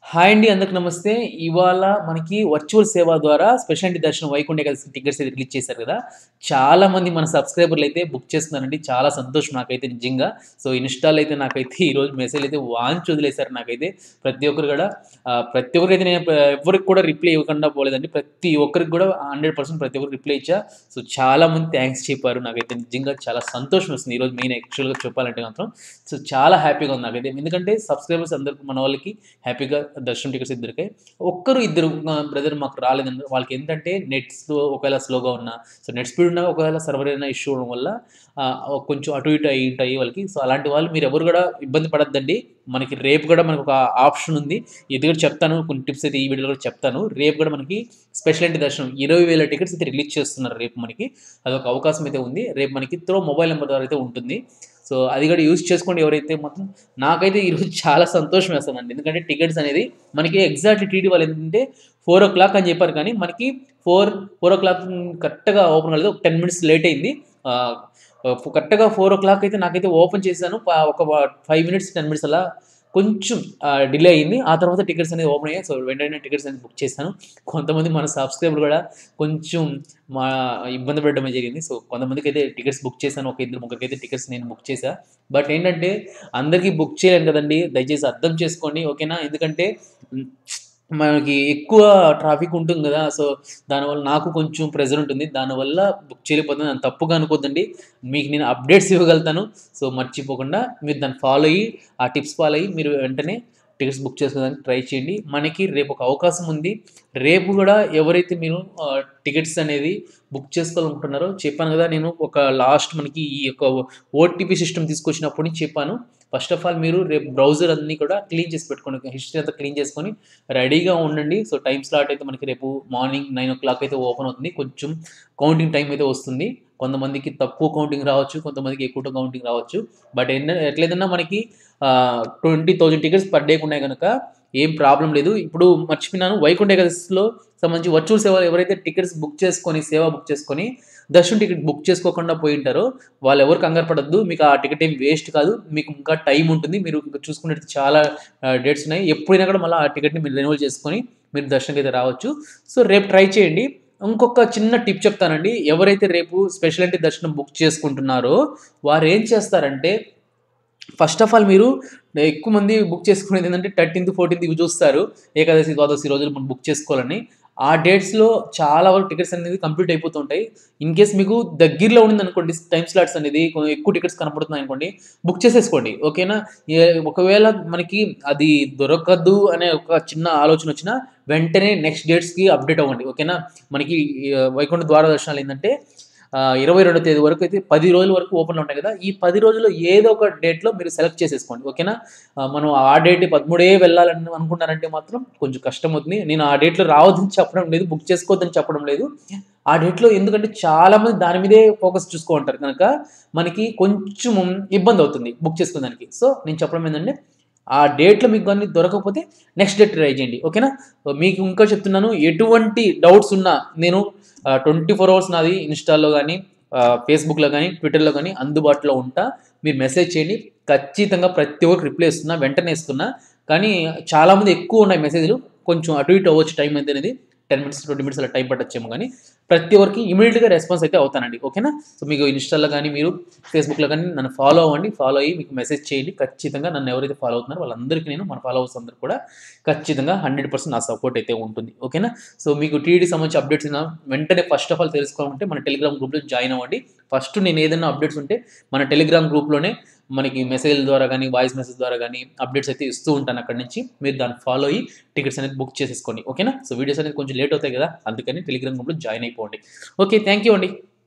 hi అండి అందరికి నమస్తే ఇవాళ మనకి వర్చువల్ సేవ ద్వారా స్పెషాలిటీ దర్శనం వైకుంఠ ఏకాదశి టికెట్స్ అయితే రిలీజ్ చేశారు కదా చాలా మంది మన సబ్స్క్రైబర్లు అయితే బుక్ చేస్తున్నారండి చాలా సంతోషం నాకైతే నిజంగా సో ఇన్స్టాల్ అయితే నాకైతే ఈరోజు మెసేజ్ అయితే వాంచి వదిలేశారు నాకైతే ప్రతి ఒక్కరు కూడా ఆ, ప్రతి ఒక్కరికి అయితే నేను ఎవరికి కూడా రిప్లై ఇవ్వకుండా పోలేదండి ప్రతి ఒక్కరికి కూడా హండ్రెడ్ పర్సెంట్ ప్రతి ఒక్కరికి రిప్లై ఇచ్చా సో చాలా మంది థ్యాంక్స్ చెప్పారు నాకైతే నిజంగా చాలా సంతోషం వస్తుంది ఈరోజు మెయిన్ యాక్చువల్గా చెప్పాలంటే మాత్రం సో చాలా హ్యాపీగా ఉంది నాకైతే ఎందుకంటే సబ్స్క్రైబర్స్ అందరికి మన వాళ్ళకి హ్యాపీగా దర్శనం టికెట్స్ ఇద్దరికే ఒక్కరు ఇద్దరు బ్రదర్ మాకు రాలేదండి వాళ్ళకి ఏంటంటే నెట్స్ ఒకవేళ స్లోగా ఉన్నా సో నెట్ స్పీడ్ ఉన్నా ఒకవేళ సర్వర్ అయినా ఇష్యూ అవడం వల్ల ఆ, కొంచెం అటు ఇటు అయి ఉంటాయి వాళ్ళకి సో అలాంటి వాళ్ళు మీరు ఎవరు కూడా ఇబ్బంది పడద్దండి మనకి రేపు కూడా మనకు ఒక ఆప్షన్ ఉంది ఇది కూడా చెప్తాను కొన్ని టిప్స్ అయితే ఈ వీడియోలో కూడా చెప్తాను రేపు కూడా మనకి స్పెషాలిటీ దర్శనం ఇరవై వేల టికెట్స్ అయితే రిలీజ్ చేస్తున్నారు రేపు మనకి అదొక అవకాశం అయితే ఉంది రేపు మనకి త్రో మొబైల్ నెంబర్ ద్వారా అయితే ఉంటుంది సో అది కూడా యూజ్ చేసుకోండి ఎవరైతే మొత్తం నాకైతే ఈరోజు చాలా సంతోషం వేస్తుందండి ఎందుకంటే టికెట్స్ అనేది మనకి ఎగ్జాక్ట్లీ టీటీ వాళ్ళు ఏంటంటే ఫోర్ ఓ క్లాక్ అని చెప్పారు కానీ మనకి ఫోర్ ఫోర్ ఓ క్లాక్ కరెక్ట్గా ఓపెన్ కాలేదు ఒక టెన్ మినిట్స్ లేట్ అయింది ఆ, కరెక్ట్గా ఫోర్ ఓ క్లాక్ అయితే నాకైతే ఓపెన్ చేశాను ప- ఒక ఫైవ్ మినిట్స్ టెన్ మినిట్స్ అలా కొంచెం డిలే అయింది ఆ తర్వాత టికెట్స్ అనేది ఓపెన్ అయ్యాయి సో వెంటనే టికెట్స్ అనేది బుక్ చేశాను కొంతమంది మన సబ్స్క్రైబర్ కూడా కొంచెం మా ఇబ్బంది పెట్టడమే జరిగింది సో కొంతమందికి అయితే టికెట్స్ బుక్ చేశాను ఒక ఇద్దరు ముగ్గురికి అయితే టికెట్స్ నేను బుక్ చేశా బట్ ఏంటంటే అందరికీ బుక్ చేయలేను కదండి దయచేసి అర్థం చేసుకోండి ఓకేనా ఎందుకంటే మ్, మనకి ఎక్కువ ట్రాఫిక్ ఉంటుంది కదా సో దానివల్ల నాకు కొంచెం ప్రెజర్ ఉంటుంది దానివల్ల బుక్ చేయలేకపోతుంది నన్ను తప్పుగా అనుకోద్దండి మీకు నేను అప్డేట్స్ ఇవ్వగలుగుతాను సో మర్చిపోకుండా మీరు దాన్ని ఫాలో అయ్యి ఆ టిప్స్ ఫాలో అయ్యి మీరు వెంటనే టికెట్స్ బుక్ చేసుకోవడానికి ట్రై చేయండి మనకి రేపు ఒక అవకాశం ఉంది రేపు కూడా ఎవరైతే మీరు టికెట్స్ అనేది బుక్ చేసుకోవాలనుకుంటున్నారో చెప్పాను కదా నేను ఒక లాస్ట్ మనకి ఈ యొక్క ఓటీపీ సిస్టమ్ తీసుకొచ్చినప్పటి నుంచి చెప్పాను ఫస్ట్ ఆఫ్ ఆల్ మీరు రేపు బ్రౌజర్ అన్ని కూడా క్లీన్ చేసి పెట్టుకోండి హిస్టరీ అంతా క్లీన్ చేసుకొని రెడీగా ఉండండి సో టైం స్లాట్ అయితే మనకి రేపు మార్నింగ్ నైన్ ఓ క్లాక్ అయితే ఓపెన్ అవుతుంది కొంచెం కౌంటింగ్ టైం అయితే వస్తుంది కొంతమందికి తక్కువ కౌంటింగ్ రావచ్చు కొంతమందికి ఎక్కువ కౌంటింగ్ రావచ్చు బట్ ఏంటంటే ఎట్లేదన్నా మనకి ట్వంటీ థౌజండ్ టికెట్స్ పర్ డేకి ఉన్నాయి కనుక ఏం ప్రాబ్లం లేదు ఇప్పుడు మర్చిపోయినాను వైకుంఠ ఏకాదశిలో సంబంధించి వర్చువల్ సేవ ఎవరైతే టికెట్స్ బుక్ చేసుకొని సేవ బుక్ చేసుకొని దర్శనం టికెట్ బుక్ చేసుకోకుండా పోయి ఉంటారో వాళ్ళు ఎవరు కంగారు పడద్దు మీకు ఆ టికెట్ ఏం వేస్ట్ కాదు మీకు ఇంకా టైం ఉంటుంది మీరు ఇంకా చూసుకున్నట్టు చాలా డేట్స్ ఉన్నాయి ఎప్పుడైనా కూడా మళ్ళీ ఆ టికెట్ని మీరు రెన్యువల్ చేసుకొని మీరు దర్శనంకి అయితే రావచ్చు సో రేపు ట్రై చేయండి ఇంకొక చిన్న టిప్ చెప్తానండి ఎవరైతే రేపు స్పెషాలిటీ దర్శనం బుక్ చేసుకుంటున్నారో వారు ఏం చేస్తారంటే ఫస్ట్ ఆఫ్ ఆల్ మీరు ఎక్కువ మంది బుక్ చేసుకునేది ఏంటంటే థర్టీన్త్ ఫోర్టీన్త్ ఇవి చూస్తారు ఏకాదశి ద్వాదశి రోజులు మనం బుక్ చేసుకోవాలని ఆ డేట్స్లో చాలా వరకు టికెట్స్ అనేది కంప్లీట్ అయిపోతుంటాయి ఇన్ కేస్ మీకు దగ్గరలో ఉండింది అనుకోండి టైం స్లాట్స్ అనేది కొంచెం ఎక్కువ టికెట్స్ కనపడుతున్నాయి అనుకోండి బుక్ చేసేసుకోండి ఓకేనా ఏ- ఒకవేళ మనకి అది దొరకదు అనే ఒక చిన్న ఆలోచన వచ్చినా వెంటనే నెక్స్ట్ డేట్స్కి అప్డేట్ అవ్వండి ఓకేనా మనకి ఈ, వైకుంఠ ద్వార దర్శనాలు ఏంటంటే ఆ, ఇరవై రెండో తేదీ వరకు అయితే పది రోజుల వరకు ఓపెన్లో ఉంటాయి కదా ఈ పది రోజుల్లో ఏదో ఒక డేట్లో మీరు సెలెక్ట్ చేసేసుకోండి ఓకేనా ఆ, మనం ఆ డేట్ పదమూడే వెళ్ళాలని అనుకున్నారంటే మాత్రం కొంచెం కష్టం అవుతుంది నేను ఆ డేట్లో రావద్దని చెప్పడం లేదు బుక్ చేసుకోవద్దని చెప్పడం లేదు ఆ డేట్లో ఎందుకంటే చాలా మంది దాని మీదే ఫోకస్ చూసుకోంటారు కనుక మనకి కొంచెం ఇబ్బంది అవుతుంది బుక్ చేసుకోవడానికి సో నేను చెప్పడం ఏంటంటే ఆ డేట్లో మీకు కానీ దొరకకపోతే నెక్స్ట్ డేట్ ట్రై చేయండి ఓకేనా సో మీకు ఇంకా చెప్తున్నాను ఎటువంటి డౌట్స్ ఉన్నా నేను ట్వంటీ ఫోర్ అవర్స్ నాది ఇన్స్టాలో కానీ ఫేస్బుక్లో కానీ ట్విట్టర్లో కానీ అందుబాటులో ఉంటా మీరు మెసేజ్ చేయండి ఖచ్చితంగా ప్రతి ఒక్కరికి రిప్లై ఇస్తున్నా వెంటనే ఇస్తున్నా కానీ చాలామంది ఎక్కువ ఉన్నాయి మెసేజ్లు కొంచెం అటు ఇటు అవ్వచ్చు టైం అయితే అనేది టెన్ మినిట్స్ ట్వంటీ మినిట్స్ అలా టైం పట్టచ్చేమో కానీ ప్రతి ఒక్కరికి ఇమీడియట్గా రెస్పాన్స్ అయితే అవుతానండి ఓకేనా సో మీకు ఇన్స్టాలో కానీ మీరు ఫేస్బుక్లో కానీ నన్ను ఫాలో అవ్వండి ఫాలో అయ్యి మీకు మెసేజ్ చేయండి ఖచ్చితంగా నన్ను ఎవరైతే ఫాలో అవుతున్నారో వాళ్ళందరికీ నేను మన ఫాలోవర్స్ అందరూ కూడా ఖచ్చితంగా హండ్రెడ్ పర్సెంట్ నా సపోర్ట్ అయితే ఉంటుంది ఓకేనా సో మీకు టీడీ సంబంధించి అప్డేట్స్ అయినా వెంటనే ఫస్ట్ ఆఫ్ ఆల్ తెలుసుకోవాలంటే మన టెలిగ్రామ్ గ్రూప్లో జాయిన్ అవ్వండి ఫస్ట్ నేను ఏదైనా అప్డేట్స్ ఉంటే మన టెలిగ్రామ్ గ్రూప్లోనే మనకి మెసేజ్ ద్వారా కానీ వాయిస్ మెసేజ్ ద్వారా కానీ అప్డేట్స్ అయితే ఇస్తూ ఉంటాను అక్కడ నుంచి మీరు దాన్ని ఫాలో అయ్యి టికెట్స్ అనేది బుక్ చేసేసుకోండి ఓకేనా సో వీడియోస్ అనేది కొంచెం లేట్ అవుతాయి కదా అందుకని టెలిగ్రామ్ గ్రూప్లో జాయిన్ అయిపోండి ఓకే థ్యాంక్ యూ అండి